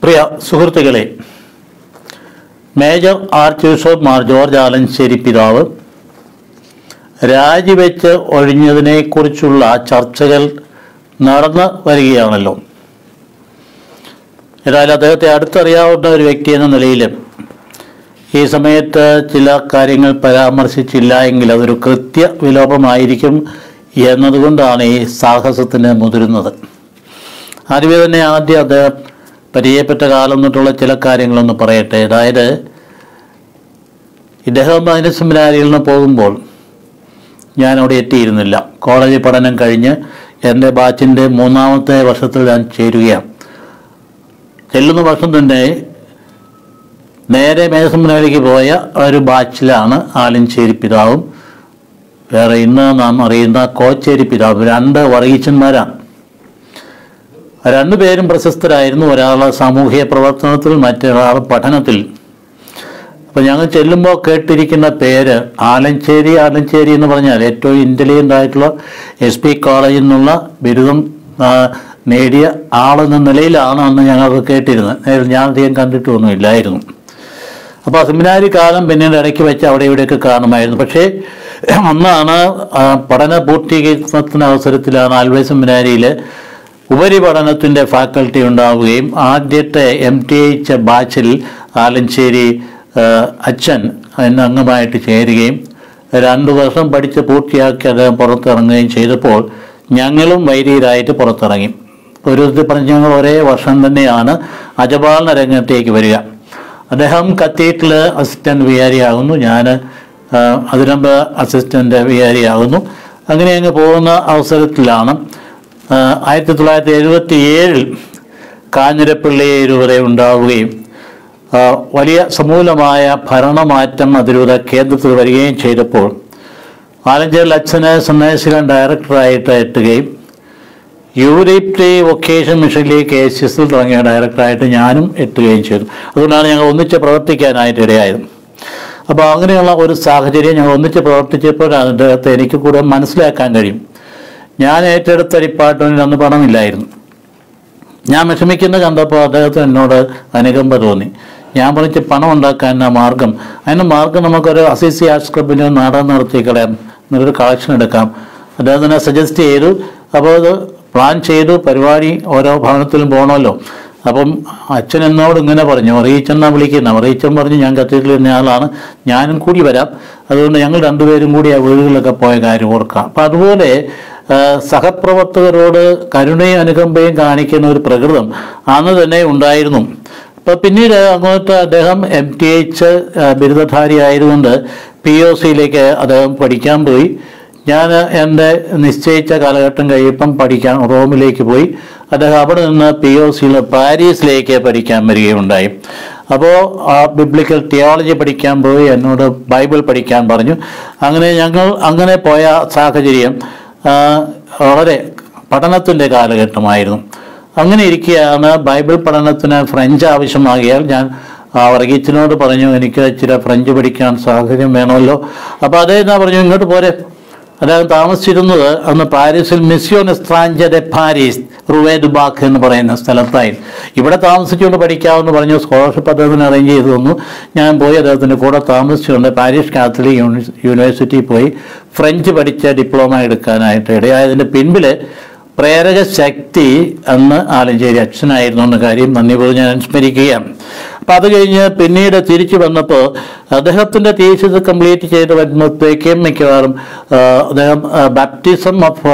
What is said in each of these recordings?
പ്രിയ സുഹൃത്തുക്കളെ major archbishop Mar George Alencherry പിതാവ് രാജിവെച്ച് ഒഴിഞ്ഞതിനെക്കുറിച്ചുള്ള ചർച്ചകൾ നടന്നു വരികയാണല്ലോ ഏതായാലും അദ്ദേഹത്തെ അടുത്തറിയാവുന്ന ഒരു വ്യക്തി എന്ന നിലയിൽ ഈ സമയത്ത് ചില കാര്യങ്ങൾ പരാമർശിച്ചില്ല എങ്കിൽ അതൊരു കൃത്യ വിലോപമായിരിക്കും എന്നതുകൊണ്ടാണ് ഈ സാഹസത്തിന് മുതിരുന്നത് ആദ്യമേ തന്നെ ആദ്യം അദ്ദേഹം പരിചയപ്പെട്ട കാലം തൊട്ടുള്ള ചില കാര്യങ്ങളൊന്ന് പറയട്ടെ അതായത് ഇദ്ദേഹം അതിന് സെമിനാരിയിൽ നിന്ന് പോകുമ്പോൾ ഞാൻ അവിടെ എത്തിയിരുന്നില്ല കോളേജ് പഠനം കഴിഞ്ഞ് എൻ്റെ ബാച്ചിൻ്റെ മൂന്നാമത്തെ വർഷത്തിൽ ഞാൻ ചേരുകയാണ് ചെല്ലുന്ന വർഷം തന്നെ നേരെ മേസമ്പനാലേക്ക് പോയ ഒരു ബാച്ചിലാണ് ആലഞ്ചേരി പിതാവും വേറെ ഇന്ന് നാം അറിയുന്ന കോച്ചേരി പിതാവ് രണ്ട് വർഗീച്ചന്മാരാണ് രണ്ടുപേരും പ്രശസ്തരായിരുന്നു ഒരാൾ സാമൂഹിക പ്രവർത്തനത്തിൽ മറ്റൊരാൾ പഠനത്തിൽ അപ്പോൾ ഞങ്ങൾ ചെല്ലുമ്പോൾ കേട്ടിരിക്കുന്ന പേര് ആലഞ്ചേരി ആലഞ്ചേരി എന്ന് പറഞ്ഞാൽ ഏറ്റവും ഇൻ്റലിജൻ്റ് ആയിട്ടുള്ള എസ് പി കോളേജിൽ നിന്നുള്ള ബിരുദം ആ, നേടിയ ആളെന്ന നിലയിലാണ് അന്ന് ഞങ്ങൾക്ക് കേട്ടിരുന്നത് നേരെ ഞാൻ അധികം കണ്ടിട്ടൊന്നുമില്ലായിരുന്നു അപ്പോൾ സെമിനാരി കാലം പിന്നീട് ഇടയ്ക്ക് വെച്ച് അവിടെ ഇവിടെയൊക്കെ കാണുമായിരുന്നു പക്ഷേ അന്നാണ് ആ, പഠന പൂർത്തീകരണത്തിന് അവസരത്തിലാണ് ആൽവേ സെമിനാരിയിൽ ഉപരിപഠനത്തിൻ്റെ ഫാക്കൽറ്റി ഉണ്ടാവുകയും ആദ്യത്തെ എം ടി എച്ച് ബാച്ചിൽ ആലഞ്ചേരി ആ, അച്ഛൻ അതിന് അംഗമായിട്ട് ചേരുകയും രണ്ടു വർഷം പഠിച്ച് പൂർത്തിയാക്കി അദ്ദേഹം പുറത്തിറങ്ങുകയും ചെയ്തപ്പോൾ ഞങ്ങളും വൈദികരായിട്ട് പുറത്തിറങ്ങി ഒരു വിധത്തിൽ പറഞ്ഞ് ഞങ്ങൾ ഒരേ വർഷം തന്നെയാണ് അജപാലന രംഗത്തേക്ക് വരിക അദ്ദേഹം കത്തീഡ്രൽ അസിസ്റ്റന്റ് വികാരിയാകുന്നു ഞാൻ അതിനുമ്പ് അസിസ്റ്റന്റ് വികാരിയാകുന്നു അങ്ങനെ അങ്ങ് പോകുന്ന അവസരത്തിലാണ് ആ, ആയിരത്തി തൊള്ളായിരത്തി എഴുപത്തി ഏഴിൽ കാഞ്ഞിരപ്പള്ളി രൂപത ഉണ്ടാവുകയും ആ, വലിയ സമൂലമായ ഭരണമാറ്റം അതിരൂപത കേന്ദ്രത്തിൽ വരികയും ചെയ്തപ്പോൾ ആലഞ്ചേരിൽ അച്ഛന് സന്യാസികൾ ഡയറക്ടറായിട്ട് എത്തുകയും യൂറേപ്റ്റി വൊക്കേഷൻ മിഷനിലെ കെ എസ് എസിൽ തുടങ്ങിയ ഡയറക്ടറായിട്ട് ഞാനും എത്തുകയും ചെയ്തു അതുകൊണ്ടാണ് ഞങ്ങൾ ഒന്നിച്ച് പ്രവർത്തിക്കാനായിട്ട് ഇടയായത് അപ്പോൾ അങ്ങനെയുള്ള ഒരു സാഹചര്യം ഞങ്ങൾ ഒന്നിച്ച് പ്രവർത്തിച്ചപ്പോഴാണ് അദ്ദേഹത്തെ എനിക്ക് കൂടെ മനസ്സിലാക്കാൻ കഴിയും ഞാൻ ഏറ്റെടുത്ത ഡിപ്പാർട്ട്മെൻറ്റിൽ അന്ന് പണമില്ലായിരുന്നു ഞാൻ വിഷമിക്കുന്നത് കണ്ടപ്പോൾ അദ്ദേഹത്തിന് എന്നോട് അനുകമ്പ തോന്നി ഞാൻ പറഞ്ഞ് പണം ഉണ്ടാക്കാൻ ആ മാർഗം അതിന് മാർഗം നമുക്കൊരു അസിസി ആർട്സ് ക്ലബിന് നാടകം നടത്തി കളയാം എന്നൊരു കളക്ഷൻ എടുക്കാം അദ്ദേഹത്തിനെ സജസ്റ്റ് ചെയ്തു അപ്പോൾ അത് പ്ലാൻ ചെയ്തു പരിപാടി ഓരോ ഭവനത്തിലും പോകണമല്ലോ അപ്പം അച്ഛൻ എന്നോട് ഇങ്ങനെ പറഞ്ഞു റീച്ചെന്നാ വിളിക്കുന്ന റീച്ചൻ പറഞ്ഞ് ഞാൻ കത്തീഡ്രലിൽ ഇരുന്ന ആളാണ് ഞാനും കൂടി വരാം അതുകൊണ്ട് ഞങ്ങൾ രണ്ടുപേരും കൂടി ആ വീടുകളിലൊക്കെ പോയ കാര്യം ഓർക്കാം അപ്പം അതുപോലെ ആ, സഹപ്രവർത്തകരോട് കരുണയും അനുകമ്പയും കാണിക്കുന്ന ഒരു പ്രകൃതം അന്ന് തന്നെ ഉണ്ടായിരുന്നു അപ്പോൾ പിന്നീട് അങ്ങോട്ട് അദ്ദേഹം എം ടി എച്ച് ബിരുദധാരി ആയതുകൊണ്ട് പി ഒ സിയിലേക്ക് അദ്ദേഹം പഠിക്കാൻ പോയി ഞാൻ എൻ്റെ നിശ്ചയിച്ച കാലഘട്ടം കഴിയപ്പം പഠിക്കാൻ റോമിലേക്ക് പോയി അദ്ദേഹം അവിടെ നിന്ന് പി ഒ സിയിൽ പാരീസിലേക്ക് പഠിക്കാൻ വരികയുണ്ടായി അപ്പോൾ ആ ബിബ്ലിക്കൽ തിയോളജി പഠിക്കാൻ പോയി എന്നോട് ബൈബിൾ പഠിക്കാൻ പറഞ്ഞു അങ്ങനെ ഞങ്ങൾ അങ്ങനെ പോയ സാഹചര്യം ആ, വളരെ പഠനത്തിൻ്റെ കാലഘട്ടമായിരുന്നു അങ്ങനെ ഇരിക്കുകയാണ് ബൈബിൾ പഠനത്തിന് ഫ്രഞ്ച് ആവശ്യമാകിയാൽ ഞാൻ ആ വർഗീച്ചിനോട് പറഞ്ഞു എനിക്ക് ഇച്ചിരി ഫ്രഞ്ച് പഠിക്കാൻ സാഹചര്യം വേണമല്ലോ അപ്പോൾ അദ്ദേഹം എന്നാ പറഞ്ഞു ഇങ്ങോട്ട് പോരെ അദ്ദേഹം താമസിച്ചിരുന്നത് അന്ന് പാരീസിൽ മിസ്യോൺ എസ്ട്രാഞ്ച de പാരീസ് റുവേ ദുബാക്ക് എന്ന് പറയുന്ന സ്ഥലത്തായി ഇവിടെ താമസിച്ചുകൊണ്ട് പഠിക്കാമെന്ന് പറഞ്ഞു സ്കോളർഷിപ്പ് അദ്ദേഹത്തിന് അറേഞ്ച് ചെയ്തു തന്നു ഞാൻ പോയി അദ്ദേഹത്തിൻ്റെ കൂടെ താമസിച്ചുകൊണ്ട് പാരീസ് കാത്തലിക് യൂണി- യൂണിവേഴ്സിറ്റിയിൽ പോയി ഫ്രഞ്ച് പഠിച്ച ഡിപ്ലോമ എടുക്കാനായിട്ട് ഇടയായതിൻ്റെ പിൻപിൽ പ്രേരക ശക്തി അന്ന് ആലഞ്ചേരി അച്ഛനായിരുന്നു എന്ന കാര്യം നന്ദി പറഞ്ഞ് ഞാൻ സ്മരിക്കുകയാണ് അപ്പം അത് കഴിഞ്ഞ് പിന്നീട് തിരിച്ചു വന്നപ്പോൾ അദ്ദേഹത്തിൻ്റെ തീസിസ് കംപ്ലീറ്റ് ചെയ്ത് വരുമ്പോഴത്തേക്കും മിക്കവാറും ആ, അദ്ദേഹം baptism of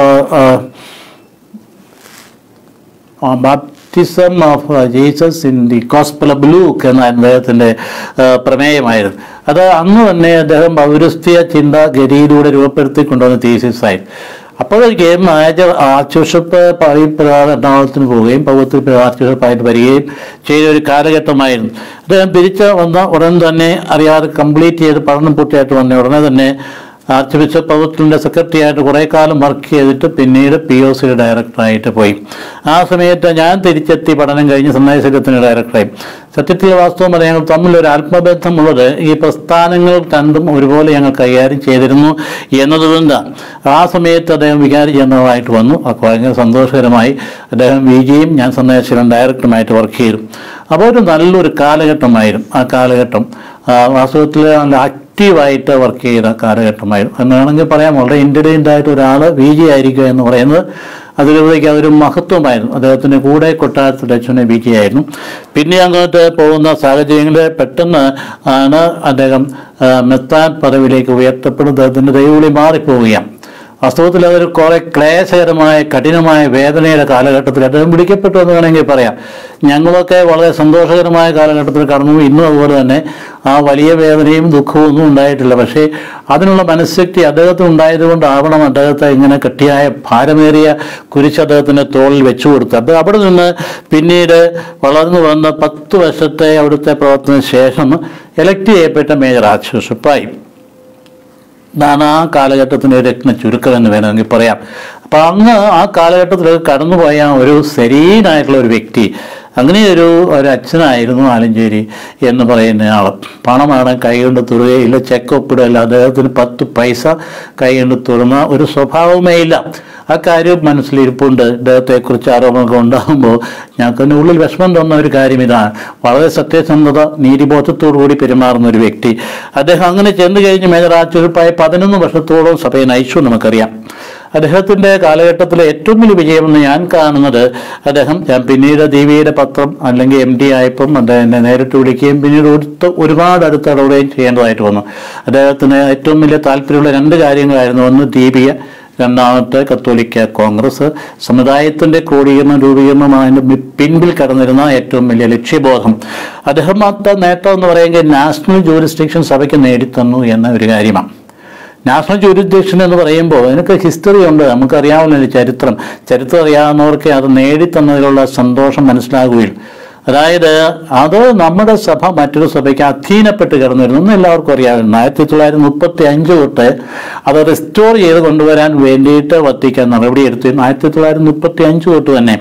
baptism of Jesus in the gospel of Luke എന്ന അദ്ദേഹത്തിൻ്റെ പ്രമേയമായിരുന്നു അത് അന്ന് തന്നെ അദ്ദേഹം പൗരസ്ത്യ ചിന്താഗതിയിലൂടെ രൂപപ്പെടുത്തി കൊണ്ടുവന്ന തീസിസായി അപ്പോഴേക്ക് മേജർ ആർച്ച് ബിഷപ്പ് പറയപ്പെടാതെ എറണാകുളത്തിന് പോവുകയും പൗരത്തിൽ ആർച്ച് ബിഷപ്പായിട്ട് വരികയും ചെയ്ത ഒരു കാലഘട്ടമായിരുന്നു അദ്ദേഹം തിരിച്ച് വന്ന ഉടൻ തന്നെ അറിയാതെ കംപ്ലീറ്റ് ചെയ്ത് പഠനം പൂർത്തിയായിട്ട് വന്ന ഉടനെ തന്നെ ആർച്ച് ബിഷപ്പ് പൗത്രൻ്റെ സെക്രട്ടറി ആയിട്ട് കുറേ കാലം വർക്ക് ചെയ്തിട്ട് പിന്നീട് പി ഒ സി ഡയറക്ടറായിട്ട് പോയി ആ സമയത്ത് ഞാൻ തിരിച്ചെത്തി പഠനം കഴിഞ്ഞ് സന്യാസത്തിന്റെ ഡയറക്ടറായി സത്യത്തിൽ വാസ്തവം പറയാൻ ഞങ്ങൾ തമ്മിലൊരു ആത്മബന്ധമുള്ളത് ഈ പ്രസ്ഥാനങ്ങൾ രണ്ടും ഒരുപോലെ ഞങ്ങൾ കൈകാര്യം ചെയ്തിരുന്നു എന്നതുകൊണ്ടാണ് ആ സമയത്ത് അദ്ദേഹം വികാരി ജനറലായിട്ട് വന്നു അപ്പോൾ ഭയങ്കര സന്തോഷകരമായി അദ്ദേഹം വി ജിയും ഞാൻ സന്യാസികളും ഡയറക്ടറുമായിട്ട് വർക്ക് ചെയ്തു അപ്പോൾ ഒരു നല്ലൊരു കാലഘട്ടമായിരുന്നു ആ കാലഘട്ടം ആ, വാസ്തവത്തിൽ നല്ല ആക്റ്റീവായിട്ട് വർക്ക് ചെയ്ത കാലഘട്ടമായിരുന്നു എന്ന് വേണമെങ്കിൽ പറയാം വളരെ ഇൻ്റലിജൻ്റ് ആയിട്ട് ഒരാൾ വി ജി ആയിരിക്കുക എന്ന് പറയുന്നത് അതിലൂടെയൊക്കെ അതൊരു മഹത്വമായിരുന്നു അദ്ദേഹത്തിൻ്റെ കൂടെ കൊട്ടാരത്തിൽ അച്ഛനെ വി ജി ആയിരുന്നു പിന്നെ അങ്ങോട്ട് പോകുന്ന സാഹചര്യങ്ങളിൽ പെട്ടെന്ന് ആണ് അദ്ദേഹം ആ, മെത്താൻ പദവിയിലേക്ക് ഉയർത്തപ്പെടുന്നത് അദ്ദേഹത്തിൻ്റെ ദൈവവിളി മാറിപ്പോവുകയാണ് വാസ്തവത്തിൽ അതൊരു കുറെ ക്ലേശകരമായ കഠിനമായ വേദനയുടെ കാലഘട്ടത്തിൽ അദ്ദേഹം പിടിക്കപ്പെട്ടു എന്ന് വേണമെങ്കിൽ പറയാം ഞങ്ങളൊക്കെ വളരെ സന്തോഷകരമായ കാലഘട്ടത്തിൽ കടന്നു ഇന്നും അതുപോലെ തന്നെ ആ വലിയ വേദനയും ദുഃഖവും ഒന്നും ഉണ്ടായിട്ടില്ല പക്ഷേ അതിനുള്ള മനഃശക്തി അദ്ദേഹത്തിന് ഉണ്ടായതുകൊണ്ടാവണം അദ്ദേഹത്തെ ഇങ്ങനെ കെട്ടിയായ ഭാരമേറിയ കുരിശ് അദ്ദേഹത്തിൻ്റെ തോളിൽ വെച്ചു കൊടുത്തു അത് അവിടെ നിന്ന് പിന്നീട് വളർന്നു വന്ന പത്ത് വർഷത്തെ അവിടുത്തെ പ്രവർത്തന ശേഷം എലക്ട് ചെയ്യപ്പെട്ട മേജർ ആർച്ച് ബിഷപ്പായി ഇതാണ് ആ കാലഘട്ടത്തിൻ്റെ ഒരു രത്ന ചുരുക്കം എന്ന് വേണമെങ്കിൽ പറയാം അപ്പം അങ്ങ് ആ കാലഘട്ടത്തിൽ കടന്നുപോയ ഒരു ശരീരമായിട്ടുള്ള ഒരു വ്യക്തി അങ്ങനെ ഒരു ഒരു അച്ഛനായിരുന്നു ആലഞ്ചേരി എന്ന് പറയുന്ന ആൾ പണമാണ് കൈകൊണ്ട് തുറുകയില്ല ചെക്ക് ഒപ്പിടല്ല അദ്ദേഹത്തിന് പത്ത് പൈസ കൈകൊണ്ട് തുറന്ന ഒരു സ്വഭാവമേ ഇല്ല ആ കാര്യം മനസ്സിലിരിപ്പുണ്ട് ഇദ്ദേഹത്തെക്കുറിച്ച് ആരോപണമൊക്കെ ഉണ്ടാകുമ്പോൾ ഞങ്ങൾക്ക് അതിൻ്റെ ഉള്ളിൽ വിഷമം തോന്നുന്ന ഒരു കാര്യം ഇതാണ് വളരെ സത്യസന്ധത നീതിബോധത്തോടു കൂടി പെരുമാറുന്ന ഒരു വ്യക്തി അദ്ദേഹം അങ്ങനെ ചെന്ന് കഴിഞ്ഞ് മേജർ ആച്ചുരുപ്പായ പതിനൊന്ന് വർഷത്തോളം സഭയെ നയിച്ചു നമുക്കറിയാം അദ്ദേഹത്തിൻ്റെ കാലഘട്ടത്തിലെ ഏറ്റവും വലിയ വിജയമെന്ന് ഞാൻ കാണുന്നത് അദ്ദേഹം ഞാൻ പിന്നീട് ദീപിയുടെ പത്രം അല്ലെങ്കിൽ എം ഡി ആയപ്പം അദ്ദേഹത്തിനെ നേരിട്ട് വിളിക്കുകയും പിന്നീട് ഒരുത്ത ഒരുപാട് അടുത്തിടപെടുകയും ചെയ്യേണ്ടതായിട്ട് വന്നു അദ്ദേഹത്തിന് ഏറ്റവും വലിയ താല്പര്യമുള്ള രണ്ട് കാര്യങ്ങളായിരുന്നു ഒന്ന് ദീപിക രണ്ടാമത്തെ കത്തോലിക്ക കോൺഗ്രസ് സമുദായത്തിന്റെ ക്രോഡീകരണം രൂപീകരണം അതിന്റെ പിൻപിൽ കടന്നിരുന്ന ഏറ്റവും വലിയ ലക്ഷ്യബോധം അദ്ദേഹം അത്ത നേട്ടം എന്ന് പറയുമെങ്കിൽ നാഷണൽ ജൂറിസ്ഡിക്ഷൻ സഭയ്ക്ക് നേടിത്തന്നു എന്ന ഒരു കാര്യമാണ് നാഷണൽ ജൂറിസ്ഡിക്ഷൻ എന്ന് പറയുമ്പോൾ അതിനൊക്കെ ഹിസ്റ്ററി ഉണ്ട് നമുക്കറിയാവുന്ന ഒരു ചരിത്രം ചരിത്രം അറിയാവുന്നവർക്ക് അത് നേടിത്തന്നതിലുള്ള സന്തോഷം മനസ്സിലാകുകയുള്ളൂ അതായത് അത് നമ്മുടെ സഭ മറ്റൊരു സഭയ്ക്ക് അധീനപ്പെട്ട് കിടന്നിരുന്നു എന്ന് എല്ലാവർക്കും അറിയാവുന്ന ആയിരത്തി തൊള്ളായിരത്തി മുപ്പത്തി അഞ്ച് തൊട്ട് അത് റിസ്റ്റോർ ചെയ്ത് കൊണ്ടുവരാൻ വേണ്ടിയിട്ട് വത്തിക്കാൻ നടപടിയെടുത്തിരുന്നു ആയിരത്തി തൊള്ളായിരത്തി മുപ്പത്തി അഞ്ച് തൊട്ട് തന്നെ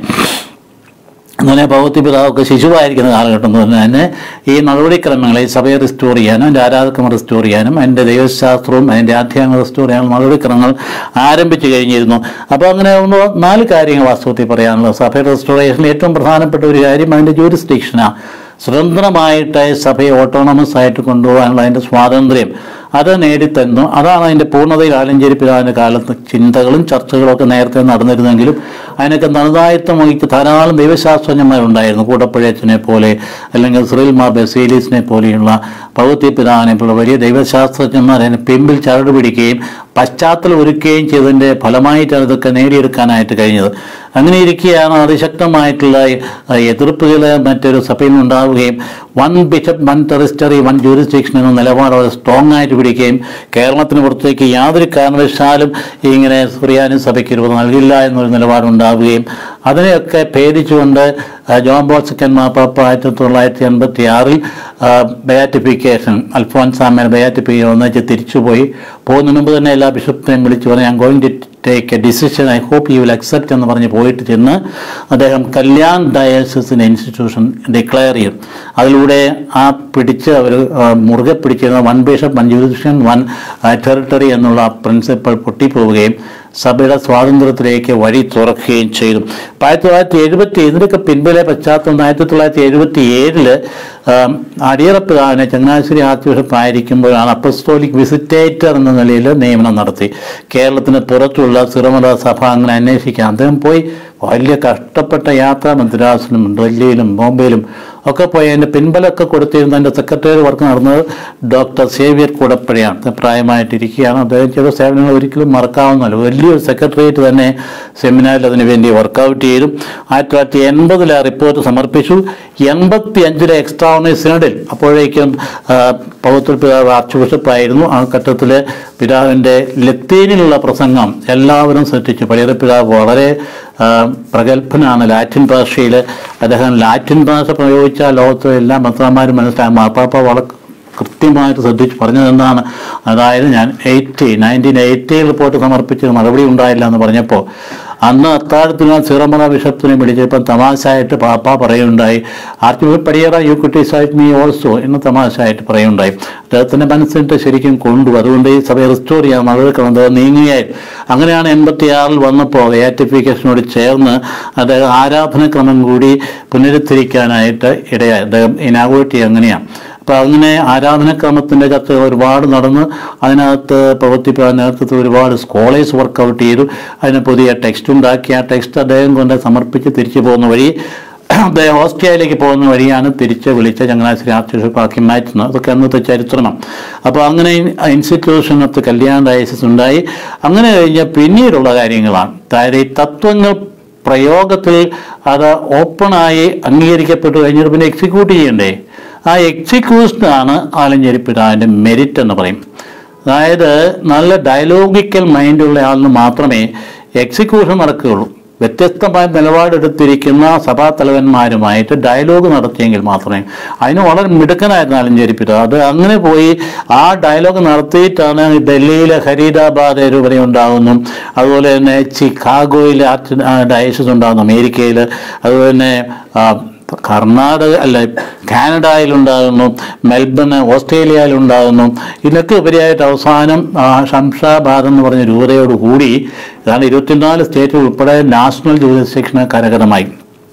അങ്ങനെ ഭഗവതി പിതാവൊക്കെ ശിശുവായിരിക്കുന്ന കാലഘട്ടം എന്ന് തന്നെ ഈ നടപടിക്രമങ്ങളെ ഈ സഭയെ റിസ്റ്റോർ ചെയ്യാനും അതിൻ്റെ ആരാധകം റിസ്റ്റോർ ചെയ്യാനും അതിൻ്റെ ദൈവശാസ്ത്രവും അതിൻ്റെ ആധ്യാത്മം റിസ്റ്റോർ ചെയ്യാനും നടപടിക്രമങ്ങൾ ആരംഭിച്ചു കഴിഞ്ഞിരുന്നു അപ്പോൾ അങ്ങനെ ആകുമ്പോൾ നാല് കാര്യങ്ങൾ വാസ്തവത്തിൽ പറയാനുള്ളത് സഭയുടെ റിസ്റ്റോറേഷനിൽ ഏറ്റവും പ്രധാനപ്പെട്ട ഒരു കാര്യം അതിൻ്റെ ജൂരിസ്ഡിക്ഷനാണ് സ്വതന്ത്രമായിട്ട് സഭയെ ഓട്ടോണമസ് ആയിട്ട് കൊണ്ടുപോകാനുള്ള അതിൻ്റെ സ്വാതന്ത്ര്യം അത് നേടിത്തന്നു അതാണ് അതിൻ്റെ പൂർണ്ണതയിൽ ആലഞ്ചേരി പിതാവിൻ്റെ കാലത്ത് ചിന്തകളും ചർച്ചകളും ഒക്കെ നേരത്തെ നടന്നിരുന്നെങ്കിലും അതിനൊക്കെ നന്നായത്വം വഹിച്ച് ധാരാളം ദൈവശാസ്ത്രജ്ഞന്മാരുണ്ടായിരുന്നു കൂടപ്പുഴയച്ചനെ പോലെ അല്ലെങ്കിൽ ശ്രീൽമാർ ബസീലീസിനെ പോലെയുള്ള ഭഗവതി പിതാവിനെ പോലുള്ള വലിയ ദൈവശാസ്ത്രജ്ഞന്മാർ അതിനെ പിമ്പിൽ ചരട് പിടിക്കുകയും പശ്ചാത്തലം ഒരുക്കുകയും ചെയ്തതിൻ്റെ ഫലമായിട്ടാണ് ഇതൊക്കെ നേടിയെടുക്കാനായിട്ട് കഴിഞ്ഞത് അങ്ങനെ ഇരിക്കുകയാണ് അതിശക്തമായിട്ടുള്ള എതിർപ്പുകൾ മറ്റൊരു സഭയിൽ ഉണ്ടാവുകയും one bishop one territory one jurisdiction എന്ന നിലപാട് വളരെ സ്ട്രോങ് ആയിട്ട് പിടിക്കുകയും കേരളത്തിന് പുറത്തേക്ക് യാതൊരു കാരണവശാലും ഇങ്ങനെ സുറിയാനി സഭയ്ക്ക് രൂപ നൽകില്ല എന്നൊരു നിലപാടുണ്ടാവുകയും അതിനെയൊക്കെ ഭേദിച്ചുകൊണ്ട് ആ, ജോൺ ബോൾ സെക്കൻഡ് മാപ്പാപ്പ ആയിരത്തി തൊള്ളായിരത്തി എൺപത്തി ആറിൽ ബയാറ്റിഫിക്കേഷൻ അൽഫോൻസാമേൽ ബയാറ്റിഫിക്കേഷൻ ഒന്നിച്ച് തിരിച്ചുപോയി പോകുന്നതിന് മുമ്പ് തന്നെ എല്ലാ ബിഷപ്പിനെയും വിളിച്ചു പറഞ്ഞു ഞാൻ going to take a decision I hope you will accept എന്ന് പറഞ്ഞ് പോയിട്ട് ചെന്ന് അദ്ദേഹം കല്യാൺ ഡയസിന് ഇൻസ്റ്റിറ്റ്യൂഷൻ ഡിക്ലെയർ ചെയ്യും അതിലൂടെ ആ പിടിച്ച് അവർ മുറുകെ പിടിച്ചിരുന്ന one bishop one jurisdiction one territory എന്നുള്ള പ്രിൻസിപ്പൾ പൊട്ടിപ്പോവുകയും സഭയുടെ സ്വാതന്ത്ര്യത്തിലേക്ക് വഴി തുറക്കുകയും ചെയ്തു അപ്പോൾ ആയിരത്തി തൊള്ളായിരത്തി എഴുപത്തി ഇതിൻ്റെയൊക്കെ പിൻപിലെ പശ്ചാത്തലം ആയിരത്തി തൊള്ളായിരത്തി എഴുപത്തി ഏഴില് അടിയറപ്പിതാവിനെ ചങ്ങനാശ്ശേരി ആർച്ച് ബിഷപ്പ് ആയിരിക്കുമ്പോഴാണ് അപ്പസ്തോലിക് വിസിറ്റേറ്റർ എന്ന നിലയിൽ നിയമനം നടത്തി കേരളത്തിന് പുറത്തുള്ള സിറമല സഭ അങ്ങനെ അന്വേഷിക്കാൻ അദ്ദേഹം പോയി വലിയ കഷ്ടപ്പെട്ട യാത്ര മദ്രാസിലും ഡൽഹിയിലും ബോംബെയിലും ഒക്കെ പോയി അതിൻ്റെ പിൻബലമൊക്കെ കൊടുത്തിരുന്ന അതിൻ്റെ സെക്രട്ടറി വർക്ക് നടന്നത് ഡോക്ടർ സേവിയർ കൂടപ്പഴയാണ് പ്രായമായിട്ടിരിക്കുകയാണ് അദ്ദേഹം ചെയ്ത സേവനങ്ങൾ ഒരിക്കലും മറക്കാവുന്നതല്ല വലിയൊരു സെക്രട്ടേറിയറ്റ് തന്നെ സെമിനാറിൽ അതിനു വേണ്ടി വർക്കൗട്ട് ചെയ്തു ആയിരത്തി തൊള്ളായിരത്തി എൺപതിൽ ആ റിപ്പോർട്ട് സമർപ്പിച്ചു എൺപത്തി അഞ്ചിലെ എക്സ്ട്രാവണറി സിനഡിൽ അപ്പോഴേക്കും ആ, പൗത്ര പിതാവ് ആർച്ച് ബിഷപ്പായിരുന്നു ആ ഘട്ടത്തിൽ പിതാവിൻ്റെ ലത്തീനിലുള്ള പ്രസംഗം എല്ലാവരും ശ്രദ്ധിച്ചു പള്ളിയുടെ പിതാവ് വളരെ ആ, പ്രഗത്ഭനാണ് ലാറ്റിൻ ഭാഷയിൽ അദ്ദേഹം ലാറ്റിൻ ഭാഷ പ്രയോഗിച്ച ലോകത്തെ എല്ലാ മന്ത്രന്മാരും മനസ്സിലാകും മാർപ്പാപ്പ വള കൃത്യമായിട്ട് ശ്രദ്ധിച്ച് പറഞ്ഞത് എന്താണ് അതായത് ഞാൻ എയ്റ്റി നയൻറ്റീൻ എയ്റ്റി റിപ്പോർട്ട് സമർപ്പിച്ച് മറുപടി ഉണ്ടായില്ല എന്ന് പറഞ്ഞപ്പോൾ അന്ന് അത്താഴത്തിന് സിറമറ ബിഷപ്പിനെ വിളിച്ചപ്പോൾ തമാശയായിട്ട് പാപ്പ പറയുണ്ടായി arch Padiyara you criticised me also എന്ന് തമാശയായിട്ട് പറയുണ്ടായി അദ്ദേഹത്തിൻ്റെ മനസ്സിട്ട് ശരിക്കും കൊണ്ടു അതുകൊണ്ട് ഈ സഭയെ റിസ്റ്റോർ ചെയ്യാൻ മഴക്കളത് നീങ്ങുകയായി അങ്ങനെയാണ് എൺപത്തിയാറിൽ വന്നപ്പോൾ ബേറ്റിഫിക്കേഷനോട് ചേർന്ന് അദ്ദേഹം ആരാധനക്രമം കൂടി പുനരുദ്ധരിക്കാനായിട്ട് ഇടയായി അദ്ദേഹം ഇനാഗുവേറ്റ് ചെയ്യുക അങ്ങനെയാണ് അപ്പോൾ അങ്ങനെ ആരാധനക്രമത്തിൻ്റെ ചർച്ച ഒരുപാട് നടന്ന് അതിനകത്ത് പ്രവർത്തിപ്പിക്കാൻ നേതൃത്വത്തിൽ ഒരുപാട് സ്കോളേഴ്സ് വർക്കൗട്ട് ചെയ്തു അതിന് പുതിയ ടെക്സ്റ്റ് ഉണ്ടാക്കി ആ ടെക്സ്റ്റ് അദ്ദേഹം കൊണ്ട് സമർപ്പിച്ച് തിരിച്ചു പോകുന്ന വഴി അദ്ദേഹം ഓസ്ട്രേലിയയിലേക്ക് പോകുന്ന വഴിയാണ് തിരിച്ച് വിളിച്ച ചങ്ങനാശ്ശേരി ആർച്ച് ബിഷപ്പ് ആക്കി മാറ്റുന്നത് അതൊക്കെ അന്നത്തെ ചരിത്രമാണ് അപ്പോൾ അങ്ങനെ ഇൻസ്റ്റിറ്റ്യൂഷൻ ഓഫ് കല്യാണ ഡയസിസ് ഉണ്ടായി അങ്ങനെ കഴിഞ്ഞ പിന്നീടുള്ള കാര്യങ്ങളാണ് അതായത് ഈ തത്വങ്ങൾ പ്രയോഗത്തിൽ അത് ഓപ്പണായി അംഗീകരിക്കപ്പെട്ടു കഴിഞ്ഞിട്ട് പിന്നെ എക്സിക്യൂട്ട് ചെയ്യണ്ടേ ആ എക്സിക്യൂഷനാണ് ആലഞ്ചേരി പിതാവിൻ്റെ മെരിറ്റ് എന്ന് പറയും അതായത് നല്ല ഡയലോഗിക്കൽ മൈൻഡുള്ള ആളിന് മാത്രമേ എക്സിക്യൂഷൻ നടക്കുകയുള്ളൂ വ്യത്യസ്തമായ നിലപാടെടുത്തിരിക്കുന്ന സഭാ തലവന്മാരുമായിട്ട് ഡയലോഗ് നടത്തിയെങ്കിൽ മാത്രമേ അതിന് വളരെ മിടുക്കനായിരുന്നു ആലഞ്ചേരി പിതാവ് അത് അങ്ങനെ പോയി ആ ഡയലോഗ് നടത്തിയിട്ടാണ് ഡൽഹിയിലെ ഹരീദാബാദ് രൂപത ഉണ്ടാകുന്നു അതുപോലെ തന്നെ ചിക്കാഗോയിൽ ആർച്ച് ഡയസിസ് ഉണ്ടാകുന്നു അമേരിക്കയിൽ അതുപോലെ തന്നെ ആ, കർണാടക അല്ല കാനഡയിലുണ്ടാകുന്നു മെൽബൺ ഓസ്ട്രേലിയയിലുണ്ടാകുന്നു ഇതിനൊക്കെ ഉപരിയായിട്ട് അവസാനം ആ, ശംഷാബാദ് എന്ന് പറഞ്ഞ രൂപതയോട് കൂടി ഏതാണ്ട് ഇരുപത്തിനാല് സ്റ്റേറ്റ് ഉൾപ്പെടെ നാഷണൽ ജൂറിസ്ഡിക്ഷന് കരകതമായി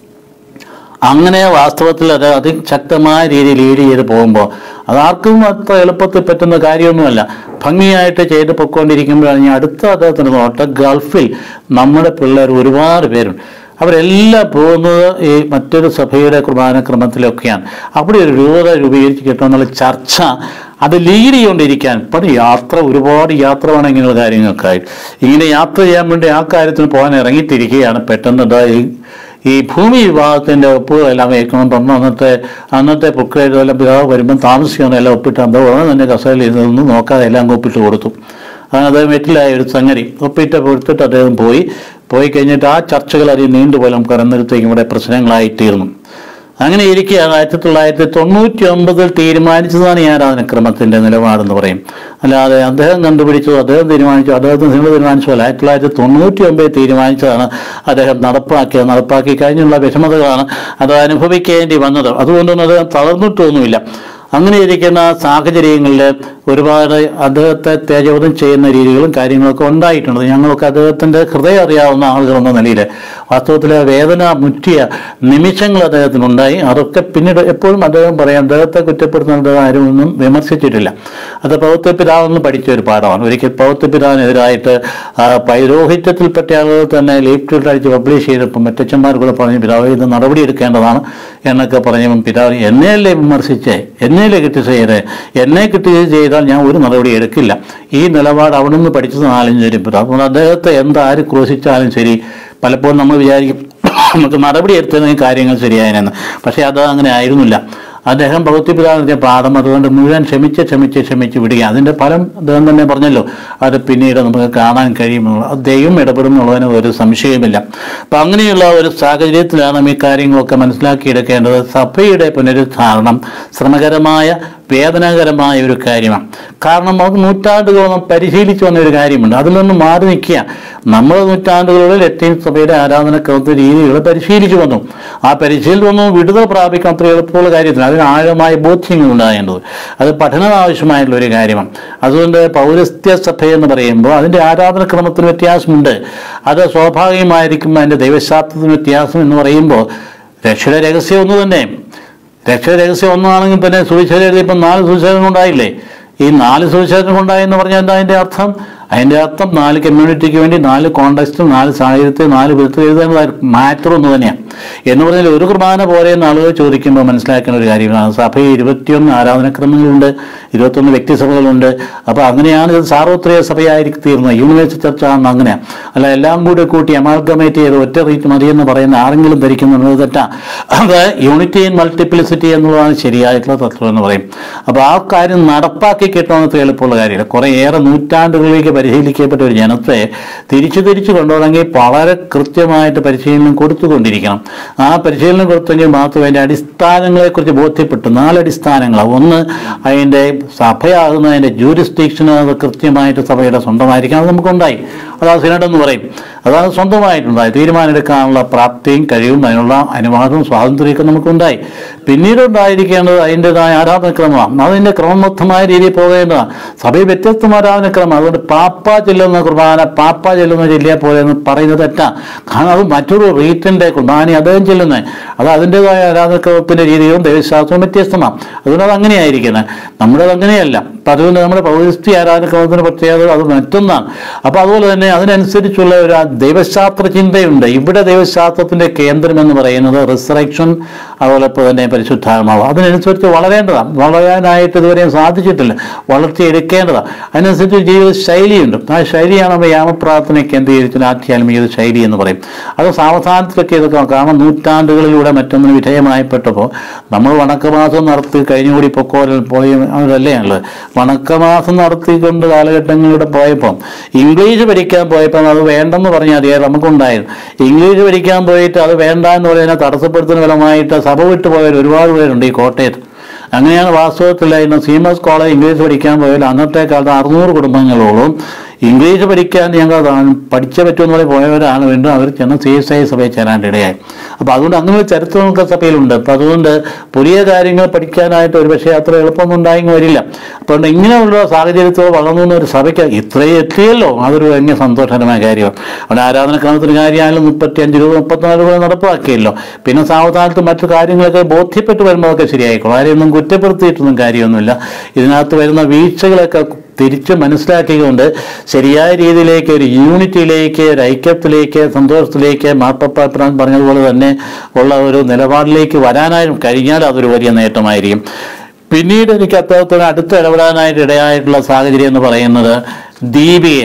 അങ്ങനെ വാസ്തവത്തിൽ അത് അതിശക്തമായ രീതിയിൽ ലീഡ് ചെയ്ത് പോകുമ്പോൾ അതാർക്കും അത്ര എളുപ്പത്തിൽ പറ്റുന്ന കാര്യമൊന്നുമല്ല ഭംഗിയായിട്ട് ചെയ്ത് പൊയ്ക്കൊണ്ടിരിക്കുമ്പോഴാണ് ഞാൻ അടുത്ത അദ്ദേഹത്തിന് നോട്ട് ഗൾഫിൽ നമ്മുടെ പിള്ളേർ ഒരുപാട് പേരുണ്ട് അവരെല്ലാം പോകുന്നത് ഈ മറ്റൊരു സഭയുടെ കുർബാനക്രമത്തിലൊക്കെയാണ് അവിടെ ഒരു രൂപത രൂപീകരിച്ച് കിട്ടുമെന്നുള്ള ചർച്ച അത് ലീഡ് ചെയ്തുകൊണ്ടിരിക്കാൻ ഇപ്പം യാത്ര ഒരുപാട് യാത്ര വേണം ഇങ്ങനെയുള്ള കാര്യങ്ങൾക്കായി ഇങ്ങനെ യാത്ര ചെയ്യാൻ വേണ്ടി ആ കാര്യത്തിന് പോകാൻ ഇറങ്ങിത്തിരിക്കുകയാണ് പെട്ടെന്ന് ദാ ഈ ഈ ഭൂമി വിഭാഗത്തിന്റെ ഒപ്പുകളെല്ലാം വയ്ക്കണം പറഞ്ഞു അന്നത്തെ അന്നത്തെ പുക്കളെല്ലാം പിതാവ് വരുമ്പം താമസിക്കണം എല്ലാം ഒപ്പിട്ട് അന്തോ ഉടനെ തന്നെ കസേരയിൽ ഇരുന്ന് നോക്കാതെ എല്ലാം ഒപ്പിട്ട് കൊടുത്തു അങ്ങനെ അദ്ദേഹം വെറ്റിലായ ഒരു സംഗതി ഒപ്പിട്ട് കൊടുത്തിട്ട് അദ്ദേഹം പോയി പോയി കഴിഞ്ഞിട്ട് ആ ചർച്ചകൾ അതിൽ നീണ്ടുപോലും നമുക്ക് അന്നേരത്തേക്കും ഇവിടെ പ്രശ്നങ്ങളായിത്തീർന്നു അങ്ങനെ ഇരിക്കുകയാണ് ആയിരത്തി തൊള്ളായിരത്തി തൊണ്ണൂറ്റി ഒമ്പതിൽ തീരുമാനിച്ചതാണ് ഈ ആരാധനക്രമത്തിന്റെ നിലപാടെന്ന് പറയും അല്ലാതെ അദ്ദേഹം കണ്ടുപിടിച്ചതോ അദ്ദേഹം തീരുമാനിച്ചു അദ്ദേഹത്തിന് നിങ്ങൾ തീരുമാനിച്ചതല്ല ആയിരത്തി തൊള്ളായിരത്തി തൊണ്ണൂറ്റി ഒമ്പതിൽ തീരുമാനിച്ചതാണ് അദ്ദേഹം നടപ്പാക്കിയത് നടപ്പാക്കി കഴിഞ്ഞുള്ള വിഷമതകളാണ് അത് അനുഭവിക്കേണ്ടി വന്നത് അതുകൊണ്ടൊന്നും അദ്ദേഹം തളർന്നിട്ടൊന്നുമില്ല അങ്ങനെ ഇരിക്കുന്ന സാഹചര്യങ്ങളിൽ ഒരുപാട് അദ്ദേഹത്തെ തേജോധം ചെയ്യുന്ന രീതികളും കാര്യങ്ങളൊക്കെ ഉണ്ടായിട്ടുണ്ട് ഞങ്ങളൊക്കെ അദ്ദേഹത്തിൻ്റെ ഹൃദയം അറിയാവുന്ന ആളുകളെന്ന നിലയിൽ വാസ്തവത്തിൽ വേദന മുറ്റിയ നിമിഷങ്ങൾ അദ്ദേഹത്തിനുണ്ടായി അതൊക്കെ പിന്നീട് എപ്പോഴും അദ്ദേഹം പറയാം അദ്ദേഹത്തെ കുറ്റപ്പെടുത്തുന്നത് ആരും ഒന്നും വിമർശിച്ചിട്ടില്ല അത് പൗത്യ പിതാവെന്ന് പഠിച്ച ഒരു പാഠമാണ് ഒരിക്കൽ പൗത്യ പിതാവിനെതിരായിട്ട് ആ, പൗരോഹിത്യത്തിൽപ്പെട്ട ആളുകൾ തന്നെ ലീഫ്റ്റിൽ അടിച്ച് പബ്ലിഷ് ചെയ്തപ്പോൾ മറ്റച്ചന്മാർ കൂടെ പറഞ്ഞു പിതാവ് ഇത് നടപടി എടുക്കേണ്ടതാണ് എന്നൊക്കെ പറഞ്ഞപ്പോൾ പിതാവ് എന്നെയല്ലേ വിമർശിച്ചേ എന്നെയല്ലേ ക്രിട്ടിസൈസ് ചെയ്തേ എന്നെ ക്രിട്ടിസൈസ് ചെയ്താൽ ഞാൻ ഒരു നടപടി എടുക്കില്ല ഈ നിലപാട് അവിടെ നിന്ന് പഠിച്ചത് നാലഞ്ച് വരും പിതാവ് അതുകൊണ്ട് അദ്ദേഹത്തെ എന്താര് ക്രൂശിച്ചാലും ശരി പലപ്പോഴും നമ്മൾ വിചാരിക്കും നമുക്ക് നടപടി എടുത്തതിന് കാര്യങ്ങൾ ശരിയായനെന്ന് പക്ഷേ അത് അങ്ങനെ ആയിരുന്നില്ല അദ്ദേഹം ഭൗത്യപിതാവിന്റെ പാഠം അതുകൊണ്ട് മുഴുവൻ ക്ഷമിച്ച് ക്ഷമിച്ച് ക്ഷമിച്ച് വിടുക അതിന്റെ ഫലം അദ്ദേഹം തന്നെ പറഞ്ഞല്ലോ അത് പിന്നീട് നമുക്ക് കാണാൻ കഴിയുമെന്നുള്ള അത് ദൈവം ഇടപെടുന്നുള്ളതിന് ഒരു സംശയമില്ല അപ്പം അങ്ങനെയുള്ള ഒരു സാഹചര്യത്തിലാണ് ഈ കാര്യങ്ങളൊക്കെ മനസ്സിലാക്കിയെടുക്കേണ്ടത് സഭയുടെ പുനരുദ്ധാരണം ശ്രമകരമായ വേദനാകരമായ ഒരു കാര്യമാണ് കാരണം നമുക്ക് നൂറ്റാണ്ടുകളോളം പരിശീലിച്ചു വന്ന ഒരു കാര്യമുണ്ട് അതിൽ നിന്ന് മാറി നിൽക്കുക നമ്മൾ നൂറ്റാണ്ടുകളിൽ ലത്തീൻ സഭയുടെ ആരാധനക്രമത്തെ രീതികൾ പരിശീലിച്ചു വന്നു ആ പരിശീലനമൊന്നും വിടുതൽ പ്രാപിക്കാൻ അത്ര എളുപ്പമുള്ള കാര്യത്തിന് അതിന് ആഴമായ ബോധ്യങ്ങൾ ഉണ്ടാകേണ്ടത് അത് പഠനം ആവശ്യമായിട്ടുള്ള ഒരു കാര്യമാണ് അതുകൊണ്ട് പൗരസ്ത്യ സഭ എന്ന് പറയുമ്പോൾ അതിൻ്റെ ആരാധനക്രമത്തിന് വ്യത്യാസമുണ്ട് അത് സ്വാഭാവികമായിരിക്കും അതിൻ്റെ ദൈവശാസ്ത്രത്തിന് വ്യത്യാസം എന്ന് പറയുമ്പോൾ രക്ഷയുടെ രഹസ്യം ഒന്ന് തന്നെ രക്ഷരഹസ്യം ഒന്നാണെങ്കിൽ പിന്നെ സുവിശേഷം എഴുതിയപ്പോൾ നാല് സുവിശേഷം ഉണ്ടായില്ലേ ഈ നാല് സുവിശേഷം ഉണ്ടായി എന്ന് പറഞ്ഞാൽ എന്താ അതിൻ്റെ അർത്ഥം അതിൻ്റെ അർത്ഥം നാല് കമ്മ്യൂണിറ്റിക്ക് വേണ്ടി നാല് കോണ്ടെക്സ്റ്റും നാല് സാഹചര്യത്തിൽ നാല് വിധത്തിൽ എഴുതാനുള്ള മാറ്റർ ഒന്ന് തന്നെയാണ് എന്ന് പറഞ്ഞാൽ ഒരു കുർബാന പോലെ എന്ന് ആളുകൾ ചോദിക്കുമ്പോൾ മനസ്സിലാക്കുന്ന ഒരു കാര്യമാണ് സഭയിൽ ഇരുപത്തിയൊന്ന് ആരാധനക്രമങ്ങളുണ്ട് ഇരുപത്തൊന്ന് വ്യക്തിസഭകളുണ്ട് അപ്പോൾ അങ്ങനെയാണ് ഇത് സാർവത്രിക സഭയായിരിക്കും തീർന്നത് യൂണിവേഴ്സിറ്റി ചർച്ച ആണെന്ന് അങ്ങനെ അല്ല എല്ലാം കൂടി കൂട്ടി അമാൽഗമേറ്റ് ചെയ്ത് ഒറ്റ റീറ്റ് മതിയെന്ന് പറയുന്ന ആരെങ്കിലും ധരിക്കുന്നുള്ളത് തെറ്റാ അത് യൂണിറ്റി ഇൻ മൾട്ടിപ്ലിസിറ്റി എന്നുള്ളതാണ് ശരിയായിട്ടുള്ള തത്വം എന്ന് പറയും അപ്പോൾ ആ കാര്യം നടപ്പാക്കി കിട്ടണമെന്ന് എളുപ്പമുള്ള കാര്യമില്ല കുറേ ഏറെ നൂറ്റാണ്ടുകളിലേക്ക് പരിശീലിക്കപ്പെട്ട ഒരു ജനത്തെ തിരിച്ചു തിരിച്ചു കൊണ്ടുപോകണമെങ്കിൽ വളരെ കൃത്യമായിട്ട് പരിശീലനം കൊടുത്തുകൊണ്ടിരിക്കണം ആ പരിശീലനം കൊടുത്തെങ്കിൽ മാത്രമേ അതിൻ്റെ അടിസ്ഥാനങ്ങളെക്കുറിച്ച് ബോധ്യപ്പെട്ടു നാലടിസ്ഥാനങ്ങളാണ് ഒന്ന് അതിൻ്റെ സഭയാകുന്നതിൻ്റെ ജൂരിസ്ഡിക്ഷൻ അത് കൃത്യമായിട്ട് സഭയുടെ സ്വന്തമായിരിക്കണം അത് നമുക്കുണ്ടായി അതാ സിനഡ് എന്ന് പറയും അതാണ് സ്വന്തമായിട്ടുണ്ടായി തീരുമാനമെടുക്കാനുള്ള പ്രാപ്തിയും കഴിവും അതിനുള്ള അനുവാദവും സ്വാതന്ത്ര്യമൊക്കെ നമുക്കുണ്ടായി പിന്നീട് ഉണ്ടായിരിക്കേണ്ടത് അതിൻ്റെതായ ആരാധനക്രമമാണ് അതിൻ്റെ ക്രമബദ്ധമായ രീതിയിൽ പോകേണ്ടതാണ് സഭയിൽ വ്യത്യസ്തമായ ആരാധനക്രമം അതുകൊണ്ട് പാപ്പ ചെല്ലുന്ന കുർബാന പാപ്പ ചെല്ലുന്ന ചെല്ലിയ പോലെ എന്ന് പറയുന്നത് തെറ്റാ കാരണം അത് മറ്റൊരു റീറ്റിൻ്റെ കുർബാന അദ്ദേഹം ചെല്ലുന്നത് അത് അതിൻ്റെതായ ആരാധനക്രമത്തിൻ്റെ രീതിയും ദൈവശാസ്ത്രവും വ്യത്യസ്തമാണ് അതുകൊണ്ട് അത് അങ്ങനെയായിരിക്കുന്നത് നമ്മുടെ അത് അങ്ങനെയല്ല അപ്പം അതുകൊണ്ട് നമ്മുടെ പൗരസ്ത്യ ആരാധനക്രമത്തിന് പ്രത്യേകത അത് മറ്റൊന്നാണ് അപ്പോൾ അതുപോലെ തന്നെ അതിനനുസരിച്ചുള്ള ഒരു ആ ദൈവശാസ്ത്ര ചിന്തയുണ്ട് ഇവിടെ ദൈവശാസ്ത്രത്തിൻ്റെ കേന്ദ്രം എന്ന് പറയുന്നത് റിസറക്ഷൻ അതുപോലെ ഇപ്പോൾ തന്നെ പരിശുദ്ധാത്മാവ് അതിനനുസരിച്ച് വളരേണ്ടതാണ് വളരാനായിട്ട് ഇതുവരെയും സാധിച്ചിട്ടില്ല വളർത്തിയെടുക്കേണ്ടതാണ് അതിനനുസരിച്ച് ജീവിത ശൈലിയുണ്ട് ആ ശൈലിയാണ് നമ്മൾ യാമപ്രാർത്ഥന കേന്ദ്രീകരിച്ചുള്ള ആധ്യാത്മിക ശൈലി എന്ന് പറയും അത് സാവധാനത്തിലൊക്കെ ഇതൊക്കെ കാരണം നൂറ്റാണ്ടുകളിലൂടെ മറ്റൊന്നിന് വിധേയമായപ്പെട്ടപ്പോൾ നമ്മൾ വണക്കമാസം നടത്തി കഴിഞ്ഞുകൂടി പൊക്കോലിൽ പോയി അതല്ലേ ഉള്ളത് വണക്കമാസം നടത്തിക്കൊണ്ട് കാലഘട്ടങ്ങളിലൂടെ പോയപ്പം ഇംഗ്ലീഷ് പഠിക്കാൻ പോയപ്പം അത് വേണ്ടെന്ന് പറഞ്ഞ അധികാരം നമുക്കുണ്ടായിരുന്നു ഇംഗ്ലീഷ് പഠിക്കാൻ പോയിട്ട് അത് വേണ്ട എന്ന് പറയുന്നത് തടസ്സപ്പെടുത്തുന്ന ഫലമായിട്ട് സഭ വിട്ടു പോയവർ ഒരുപാട് പേരുണ്ട് ഈ കോട്ടയത്ത് അങ്ങനെയാണ് വാസ്തവത്തിൽ ഇന്ന് സീമസ് കോളേജ് ഇംഗ്ലീഷ് പഠിക്കാൻ പോയാൽ അന്നത്തെ കാലത്ത് അറുന്നൂറ് കുടുംബങ്ങളോളം ഇംഗ്ലീഷ് പഠിക്കാൻ ഞങ്ങൾ പഠിച്ചേ പറ്റുമെന്ന് പറഞ്ഞ് പോയവരാണ് വീണ്ടും അവർ ചെന്ന് സി എസ് ഐ സഭയിൽ ചേരാൻ ഇടയായി അപ്പോൾ അതുകൊണ്ട് അങ്ങനെ ഒരു ചരിത്രമൊക്കെ സഭയിലുണ്ട് അപ്പോൾ അതുകൊണ്ട് പുതിയ കാര്യങ്ങൾ പഠിക്കാനായിട്ട് ഒരു പക്ഷേ അത്ര എളുപ്പമൊന്നും ഉണ്ടായെങ്കിൽ വരില്ല അപ്പോൾ അതുകൊണ്ട് ഇങ്ങനെയുള്ള സാഹചര്യത്തിൽ വളർന്നു വന്ന ഒരു സഭയ്ക്ക് ഇത്രയും എത്തിയല്ലോ അതൊരു ഭയങ്കര സന്തോഷകരമായ കാര്യമാണ് അവിടെ ആരാധനക്രമത്തിന് കാര്യമായാലും മുപ്പത്തി അഞ്ച് രൂപ മുപ്പത്തിനാല് രൂപ നടപ്പാക്കിയല്ലോ പിന്നെ സാവധാനത്ത് മറ്റു കാര്യങ്ങളൊക്കെ ബോധ്യപ്പെട്ട് വരുമ്പോഴൊക്കെ ശരിയായിക്കോളും ആരെയൊന്നും കുറ്റപ്പെടുത്തിയിട്ടൊന്നും കാര്യമൊന്നുമില്ല ഇതിനകത്ത് വരുന്ന വീഴ്ചകളൊക്കെ തിരിച്ച് മനസ്സിലാക്കിക്കൊണ്ട് ശരിയായ രീതിയിലേക്ക് ഒരു യൂണിറ്റിയിലേക്ക് ഒരു ഐക്യത്തിലേക്ക് സന്തോഷത്തിലേക്ക് മാപ്പപ്പാൻ പറഞ്ഞതുപോലെ തന്നെ ഉള്ള ഒരു നിലപാടിലേക്ക് വരാനായും കഴിഞ്ഞാൽ അതൊരു വലിയ നേട്ടമായിരിക്കും പിന്നീട് എനിക്ക് അദ്ദേഹത്തിന് അടുത്ത് ഇടപെടാനായിട്ട് ഇടയായിട്ടുള്ള സാഹചര്യം എന്ന് പറയുന്നത് ദീപിയെ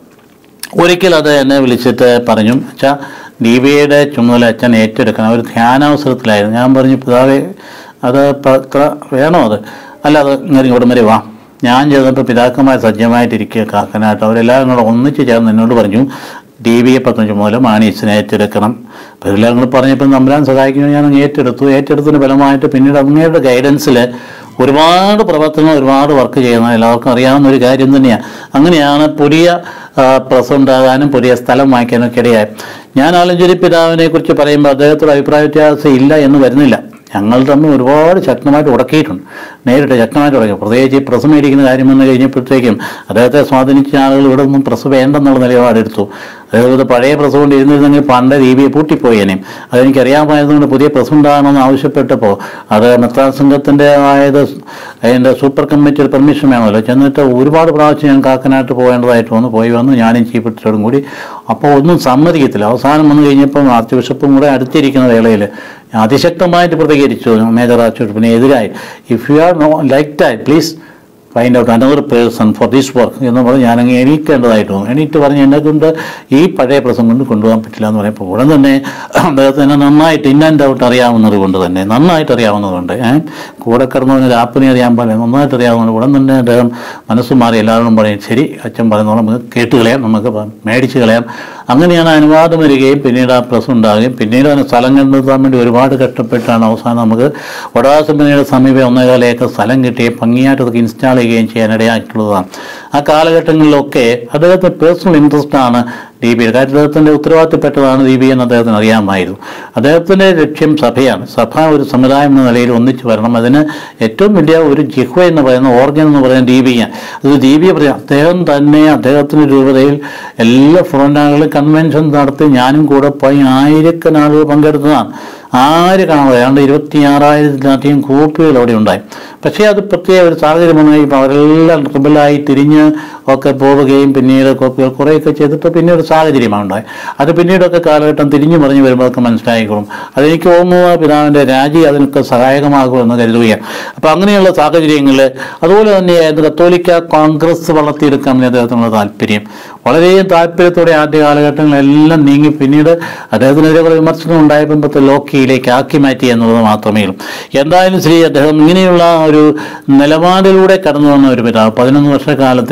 ഒരിക്കൽ അത് എന്നെ വിളിച്ചിട്ട് പറഞ്ഞു അച്ഛാ ദീപികയുടെ ചുമതല അച്ഛൻ ഏറ്റെടുക്കണം ഒരു ധ്യാനാവസരത്തിലായിരുന്നു ഞാൻ പറഞ്ഞു പിതാവേ അത് പത്ര വേണോ അത് അല്ല അത് ഇങ്ങനെ ഇവിടം വരെ വാ ഞാൻ ചെന്നപ്പോൾ പിതാക്കന്മാർ സജ്ജമായിട്ടിരിക്കുക കാക്കനായിട്ട് അവരെല്ലാവരും കൂടെ ഒന്നിച്ച് ചേർന്ന് എന്നോട് പറഞ്ഞു ഡി ബി എ പത്തഞ്ച് മുതൽ മാണീസിനെ ഏറ്റെടുക്കണം അപ്പോൾ എല്ലാം കൂടെ പറഞ്ഞപ്പോൾ നമ്പരാൻ സഹായിക്കുന്നത് ഞാൻ അങ്ങ് ഏറ്റെടുത്തു ഏറ്റെടുത്തതിന് ഫലമായിട്ട് പിന്നീട് അങ്ങയുടെ ഗൈഡൻസിൽ ഒരുപാട് പ്രവർത്തനങ്ങൾ ഒരുപാട് വർക്ക് ചെയ്യുന്ന എല്ലാവർക്കും അറിയാവുന്ന ഒരു കാര്യം തന്നെയാണ് അങ്ങനെയാണ് പുതിയ പ്രസ് ഉണ്ടാകാനും പുതിയ സ്ഥലം വാങ്ങിക്കാനൊക്കെ ഇടയായി ഞാൻ ആലഞ്ചേരി പിതാവിനെ കുറിച്ച് പറയുമ്പോൾ അദ്ദേഹത്തോട് അഭിപ്രായ വ്യത്യാസം ഇല്ല എന്ന് വരുന്നില്ല ഞങ്ങൾ തമ്മിൽ ഒരുപാട് ശക്തമായിട്ട് ഉടക്കിയിട്ടുണ്ട് നേരിട്ട് ശക്തമായിട്ട് ഉടക്കി പ്രത്യേകിച്ച് ഈ പ്രസ് മേടിക്കുന്ന കാര്യം വന്നു കഴിഞ്ഞപ്പോഴത്തേക്കും അദ്ദേഹത്തെ സ്വാധീനിച്ച ആളുകൾ ഇവിടെ നിന്നും പ്രസ് വേണ്ടെന്നുള്ള നിലപാടെടുത്തു അതായത് പഴയ പ്രസ് കൊണ്ട് ഇരുന്നിരുന്നെങ്കിൽ പണ്ട് ദീപിയെ പൂട്ടിപ്പോയേനെയും അതെനിക്കറിയാമായതുകൊണ്ട് പുതിയ പ്രസ് ഉണ്ടാകണമെന്ന് ആവശ്യപ്പെട്ടപ്പോൾ അത് മെത്രാൻ സംഘത്തിൻ്റെ ആയത് അതിൻ്റെ സൂപ്പർ കമ്മിറ്റിയുടെ പെർമിഷൻ വേണമല്ലോ ചെന്നിട്ട് ഒരുപാട് പ്രാവശ്യം ഞാൻ കാക്കനാട്ട് പോകേണ്ടതായിട്ട് വന്നു പോയി വന്നു ഞാനും ചീഫ് മിനിസ്റ്ററും കൂടി അപ്പോൾ ഒന്നും സമ്മതിക്കത്തില്ല അവസാനം വന്നു കഴിഞ്ഞപ്പം ആർച്ച് ബിഷപ്പും കൂടെ അടുത്തിരിക്കുന്ന വേളയിൽ അതിശക്തമായിട്ട് പ്രതികരിച്ചു മേജർ ആർച്ച് ബിഷപ്പിനെ എതിരായി if you are no like that please find out another person for this work എന്ന് പറഞ്ഞ് ഞാനങ്ങ് എണീക്കേണ്ടതായിട്ട് തോന്നും എണീറ്റ് പറഞ്ഞ് എന്നെ കൊണ്ട് ഈ പഴയ പ്രസം കൊണ്ട് കൊണ്ടുപോകാൻ പറ്റില്ല എന്ന് പറയുമ്പോൾ ഉടൻ തന്നെ അദ്ദേഹത്തിന് നന്നായിട്ട് ഇൻ ആൻഡ് ഔട്ട് അറിയാവുന്നത് കൊണ്ട് തന്നെ നന്നായിട്ട് അറിയാവുന്നതുകൊണ്ട് ഏഹ് കൂടെ കിടന്നവന് രാപ്പിനെ അറിയാൻ പാടില്ല നന്നായിട്ട് അറിയാവുന്നത് ഉടൻ തന്നെ അദ്ദേഹം മനസ്സ് മാറി എല്ലാവരും പറയും ശരി അച്ഛൻ പറയുന്നോളം നമുക്ക് കേട്ട് കളയാം നമുക്ക് പ- മേടിച്ച് കളയാം അങ്ങനെയാണ് അനുവാദം വരികയും പിന്നീട് ആ പ്രസ് ഉണ്ടാകുകയും പിന്നീട് അതിന് സ്ഥലം കണ്ടെത്താൻ വേണ്ടി ഒരുപാട് കഷ്ടപ്പെട്ടാണ് അവസാനം നമുക്ക് വടവാസമ്പനിയുടെ സമീപം ഒന്നേകാല ഏക്കർ സ്ഥലം കിട്ടുകയും ഭംഗിയായിട്ട് അതൊക്കെ ഇൻസ്റ്റാൾ ചെയ്യുകയും ചെയ്യാനിടയായിട്ടുള്ളതാണ് ആ കാലഘട്ടങ്ങളിലൊക്കെ അദ്ദേഹത്തിന് പേഴ്സണൽ ഇൻട്രസ്റ്റ് ആണ് ഡി ബി കാര്യം അദ്ദേഹത്തിൻ്റെ ഉത്തരവാദിത്തപ്പെട്ടതാണ് ഡി ബി എന്ന് അദ്ദേഹത്തിന് അറിയാമായിരുന്നു അദ്ദേഹത്തിൻ്റെ ലക്ഷ്യം സഭയാണ് സഭ ഒരു സമുദായം എന്ന നിലയിൽ ഒന്നിച്ചു വരണം അതിന് ഏറ്റവും വലിയ ഒരു ജിഹ്വ എന്ന് പറയുന്ന ഓർഗൻ എന്ന് പറയുന്ന ഡി ബിയാണ് അത് ഡി ബി പറയാം അദ്ദേഹം തന്നെ അദ്ദേഹത്തിൻ്റെ രൂപതയിൽ എല്ലാ ഫ്രോണ്ടാളുകളും കൺവെൻഷൻ നടത്തി ഞാനും കൂടെ പോയി ആയിരക്കണക്കിന് ആളുകൾ പങ്കെടുത്തതാണ് ആര് കാണാതെ ഏതാണ്ട് ഇരുപത്തി ആറായിരത്തിലധികം കോപ്പികൾ അവിടെ ഉണ്ടായി പക്ഷേ അത് പ്രത്യേക ഒരു സാഹചര്യം വന്നു കഴിയുമ്പോൾ അവരെല്ലാം ട്രിബിളായി തിരിഞ്ഞ് ഒക്കെ പോവുകയും പിന്നീട് കോപ്പികൾ കുറേയൊക്കെ ചെയ്തിട്ട് പിന്നെ ഒരു സാഹചര്യമാണ് ഉണ്ടായത് അത് പിന്നീടൊക്കെ കാലഘട്ടം തിരിഞ്ഞു പറഞ്ഞു വരുമ്പോഴൊക്കെ മനസ്സിലായിക്കോളും അതെനിക്ക് തോന്നുന്നു പിതാവിൻ്റെ രാജി അതിനൊക്കെ സഹായകമാകുമെന്ന് കരുതുകയാണ് അപ്പോൾ അങ്ങനെയുള്ള സാഹചര്യങ്ങളിൽ അതുപോലെ തന്നെ കത്തോലിക്ക കോൺഗ്രസ് വളർത്തിയെടുക്കാൻ വേണ്ടി അദ്ദേഹത്തിനുള്ള താല്പര്യം വളരെയും താല്പര്യത്തോടെ ആദ്യ കാലഘട്ടങ്ങളെല്ലാം നീങ്ങി പിന്നീട് അദ്ദേഹത്തിനെതിരെ കുറെ വിമർശനം ഉണ്ടായപ്പോൾ ലോക്കിയിലേക്ക് ആക്കി മാറ്റി എന്നുള്ളത് മാത്രമേ ഉള്ളൂ എന്തായാലും ശ്രീ അദ്ദേഹം ഇങ്ങനെയുള്ള ഒരു നിലപാടിലൂടെ കടന്നു വന്ന ഒരു പിതാവ് പതിനൊന്ന് വർഷക്കാലത്തേക്ക് വേ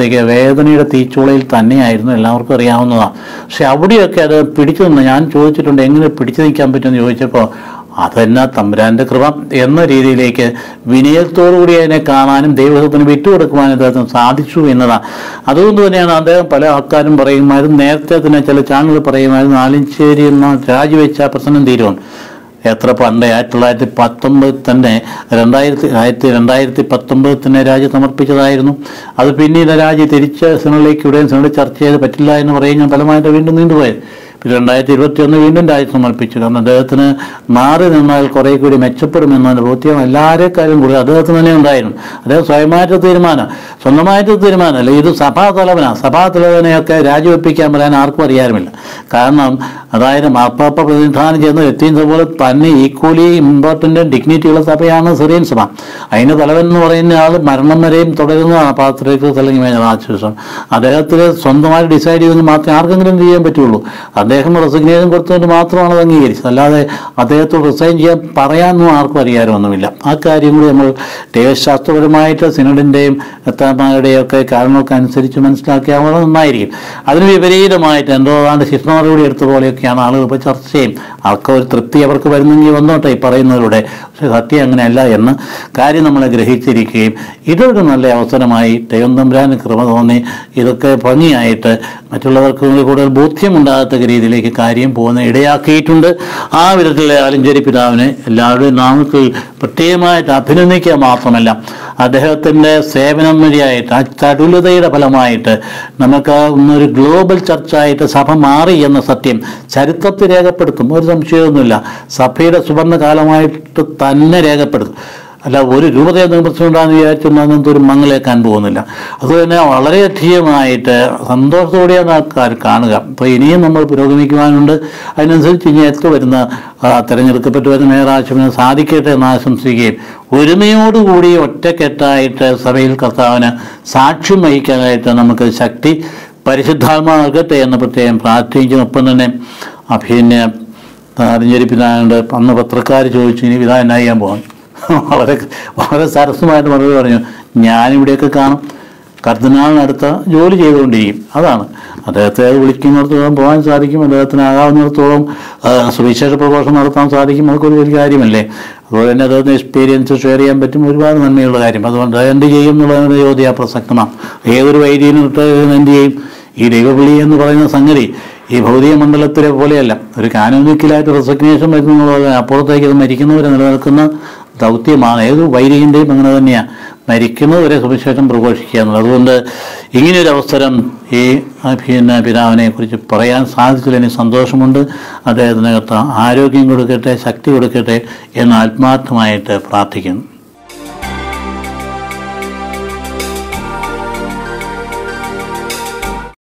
വേദനയുടെ തീച്ചുളയിൽ തന്നെയായിരുന്നു എല്ലാവർക്കും അറിയാവുന്നതാണ് പക്ഷെ അവിടെയൊക്കെ അത് പിടിച്ചു നിന്ന് ഞാൻ ചോദിച്ചിട്ടുണ്ട് എങ്ങനെ പിടിച്ചു നിൽക്കാൻ പറ്റുമെന്ന് ചോദിച്ചപ്പോൾ അതെന്നാ തമ്പുരാന്റെ കൃപ എന്ന രീതിയിലേക്ക് വിനയത്തോടുകൂടി അതിനെ കാണാനും ദൈവത്തിന് വിട്ടുകൊടുക്കുവാനും അദ്ദേഹത്തിന് സാധിച്ചു എന്നതാണ് അതുകൊണ്ട് തന്നെയാണ് അദ്ദേഹം പല ആൾക്കാരും പറയുമായിരുന്നു നേരത്തെ തന്നെ ചില ചാനലുകൾ പറയുമായിരുന്നു ആലിഞ്ചേരി എന്ന രാജിവെച്ച പ്രശ്നം തീരുമെന്ന് എത്ര പണ്ട് ആയിരത്തി തൊള്ളായിരത്തി പത്തൊമ്പതിൽ തന്നെ രണ്ടായിരത്തി ആയിരത്തി രണ്ടായിരത്തി പത്തൊമ്പതിൽ തന്നെ രാജി സമർപ്പിച്ചതായിരുന്നു അത് പിന്നീട് രാജി തിരിച്ച് സിനിമയിലേക്ക് ഇവിടെയും സിനിമ ചർച്ച ചെയ്ത് പറ്റില്ല എന്ന് പറയും ഞാൻ ഫലമായിട്ട് വീണ്ടും നീണ്ടുപോയത് പിന്നെ രണ്ടായിരത്തി ഇരുപത്തി ഒന്ന് വീണ്ടും രാജി സമർപ്പിച്ചു കാരണം അദ്ദേഹത്തിന് മാറി നിന്നാൽ കുറെ കൂടി മെച്ചപ്പെടുമെന്നതിന് ബോധ്യം എല്ലാവരെക്കാരും കൂടി അദ്ദേഹത്തിന് തന്നെ ഉണ്ടായിരുന്നു അദ്ദേഹം സ്വയമായിട്ട് തീരുമാനം സ്വന്തമായിട്ട് തീരുമാനമല്ല ഇത് സഭാ തലവനാണ് സഭാ തലവനെയൊക്കെ രാജിവെപ്പിക്കാൻ പറയാൻ ആർക്കും അറിയാറുമില്ല കാരണം അതായത് മാർപ്പാപ്പ പ്രതിനിധാനം ചെയ്യുന്ന എത്തിയും പോലെ തന്നെ ഈക്വലി ഇമ്പോർട്ടൻ്റ് ഡിഗ്നിറ്റിയുള്ള സഭയാണ് സിറിയൻ സഭ അതിൻ്റെ തലവൻ എന്ന് പറയുന്ന ആൾ മരണം വരെയും തുടരുന്നതാണ് പാത്രിക് അല്ലെങ്കിൽ മേജറാശേഷം അദ്ദേഹത്തിന് സ്വന്തമായിട്ട് ഡിസൈഡ് ചെയ്തെന്ന് മാത്രമേ ആർക്കെങ്കിലും ചെയ്യാൻ പറ്റുള്ളൂ അദ്ദേഹം റെസിഗ്നേഷൻ കൊടുത്തുകൊണ്ട് മാത്രമാണ് അത് അംഗീകരിച്ചത് അല്ലാതെ അദ്ദേഹത്തോട് റിസൈൻ ചെയ്യാൻ പറയാനൊന്നും ആർക്കും അറിയാനൊന്നുമില്ല ആ കാര്യം കൂടി നമ്മൾ ദൈവശാസ്ത്രപരമായിട്ട് സിനഡിൻ്റെയും എത്താമാരുടെയും ഒക്കെ കാരണങ്ങൾക്കനുസരിച്ച് മനസ്സിലാക്കിയാൽ വളരെ നന്നായിരിക്കും അതിന് വിപരീതമായിട്ട് എന്തോ ഏതാണ്ട് ശിഷ്ണമറുപടി എടുത്ത പോലെയൊക്കെയാണ് ആളുകൾ ഇപ്പോൾ ചർച്ച ചെയ്യും ആൾക്ക് ഒരു തൃപ്തി അവർക്ക് വരുന്നെങ്കിൽ വന്നോട്ടെ ഈ പറയുന്നതിലൂടെ പക്ഷെ സത്യം അങ്ങനെയല്ല എന്ന് കാര്യം നമ്മളെ ഗ്രഹിച്ചിരിക്കുകയും ഇതൊരു നല്ല അവസരമായി ദൈവം തമ്പുരാന് കൃപ തോന്നി ഇതൊക്കെ ഭംഗിയായിട്ട് മറ്റുള്ളവർക്ക് കൂടി കൂടുതൽ ബോധ്യമുണ്ടാകത്തക്ക രീതിയിലേക്ക് കാര്യം പോകുന്ന ഇടയാക്കിയിട്ടുണ്ട് ആ വിധത്തിൽ ആലഞ്ചേരി പിതാവിനെ എല്ലാവരുടെയും നാമത്തിൽ പ്രത്യേകമായിട്ട് അഭിനന്ദിക്കുക മാത്രമല്ല അദ്ദേഹത്തിൻ്റെ സേവനം വഴിയായിട്ട് ആ ചടുലതയുടെ ഫലമായിട്ട് നമുക്ക് ഇന്നൊരു ഗ്ലോബൽ ചർച്ചായിട്ട് സഭ മാറി എന്ന സത്യം ചരിത്രത്തിൽ രേഖപ്പെടുത്തും ഒരു സംശയമൊന്നുമില്ല സഭയുടെ സുവർണ്ണ കാലമായിട്ട് തന്നെ രേഖപ്പെടുത്തും അല്ല ഒരു രൂപതയെ നിർമ്മിച്ചുകൊണ്ടാന്ന് വിചാരിച്ചൊന്നും അങ്ങനത്തെ ഒരു മങ്ങലേക്കാൻ പോകുന്നില്ല അതുതന്നെ വളരെയധികമായിട്ട് സന്തോഷത്തോടെയാണ് ആൾക്കാർ കാണുക അപ്പോൾ ഇനിയും നമ്മൾ പുരോഗമിക്കുവാനുണ്ട് അതിനനുസരിച്ച് ഇനി എത്തു വരുന്ന ആ, തിരഞ്ഞെടുക്കപ്പെട്ടു വരുന്ന മേയറാശുവിന് സാധിക്കട്ടെ എന്ന് ആശംസിക്കുകയും ഒരുമയോടുകൂടി ഒറ്റക്കെട്ടായിട്ട് സഭയിൽ കർത്താവിന് സാക്ഷ്യം വഹിക്കാനായിട്ട് നമുക്ക് ശക്തി പരിശുദ്ധാത്മാ നൽകട്ടെ എന്ന് പ്രത്യേകം പ്രാർത്ഥിക്കും ഒപ്പം തന്നെ അഭിനയ അറിഞ്ഞൊരു പിതാവുണ്ട് അന്ന് പത്രക്കാർ ചോദിച്ചു ഇനി പിതാ എന്നാ ചെയ്യാൻ പോകാൻ വളരെ വളരെ സരസമായിട്ട് മറുപടി പറഞ്ഞു ഞാനിവിടെയൊക്കെ കാണും കർദിനാളിനടുത്ത ജോലി ചെയ്തുകൊണ്ടിരിക്കും അതാണ് അദ്ദേഹത്തെ വിളിക്കുന്നിടത്തോളം പോകാൻ സാധിക്കും അദ്ദേഹത്തിന് ആകാവുന്നിടത്തോളം ആ, സുവിശേഷ പ്രഘോഷം നടത്താൻ സാധിക്കും അതൊക്കെ ഒരു വലിയ കാര്യമല്ലേ അതുപോലെ തന്നെ അദ്ദേഹത്തിന് എക്സ്പീരിയൻസ് ഷെയർ ചെയ്യാൻ പറ്റും ഒരുപാട് നന്മയുള്ള കാര്യം അതുകൊണ്ട് എന്ത് ചെയ്യും എന്നുള്ളതിന് ചോദ്യം അപ്രസക്തമാണ് ഏതൊരു വൈദ്യനും എന്ത് ചെയ്യും ഈ ദൈവവിളി എന്ന് പറയുന്ന സംഗതി ഈ ഭൗതിക മണ്ഡലത്തിലെ പോലെയല്ല ഒരു കാനോനിക്കലായിട്ട് റെസിഗ്നേഷൻ വരുന്നുള്ളത് അപ്പുറത്തേക്ക് അത് മരിക്കുന്നവരെ നിലനിൽക്കുന്ന ദൗത്യമാണ് ഏത് വൈദികൻ്റെയും അങ്ങനെ തന്നെയാണ് മരിക്കുന്നവരെ സുവിശേഷം പ്രഘോഷിക്കുക എന്നുള്ളത് അതുകൊണ്ട് ഇങ്ങനെയൊരു അവസരം ഈ പിന്നെ പിതാവിനെ കുറിച്ച് പറയാൻ സാധിച്ചതിൽ എനിക്ക് സന്തോഷമുണ്ട് അദ്ദേഹത്തിനകത്ത് ആരോഗ്യം കൊടുക്കട്ടെ ശക്തി കൊടുക്കട്ടെ എന്ന് ആത്മാർത്ഥമായിട്ട് പ്രാർത്ഥിക്കുന്നു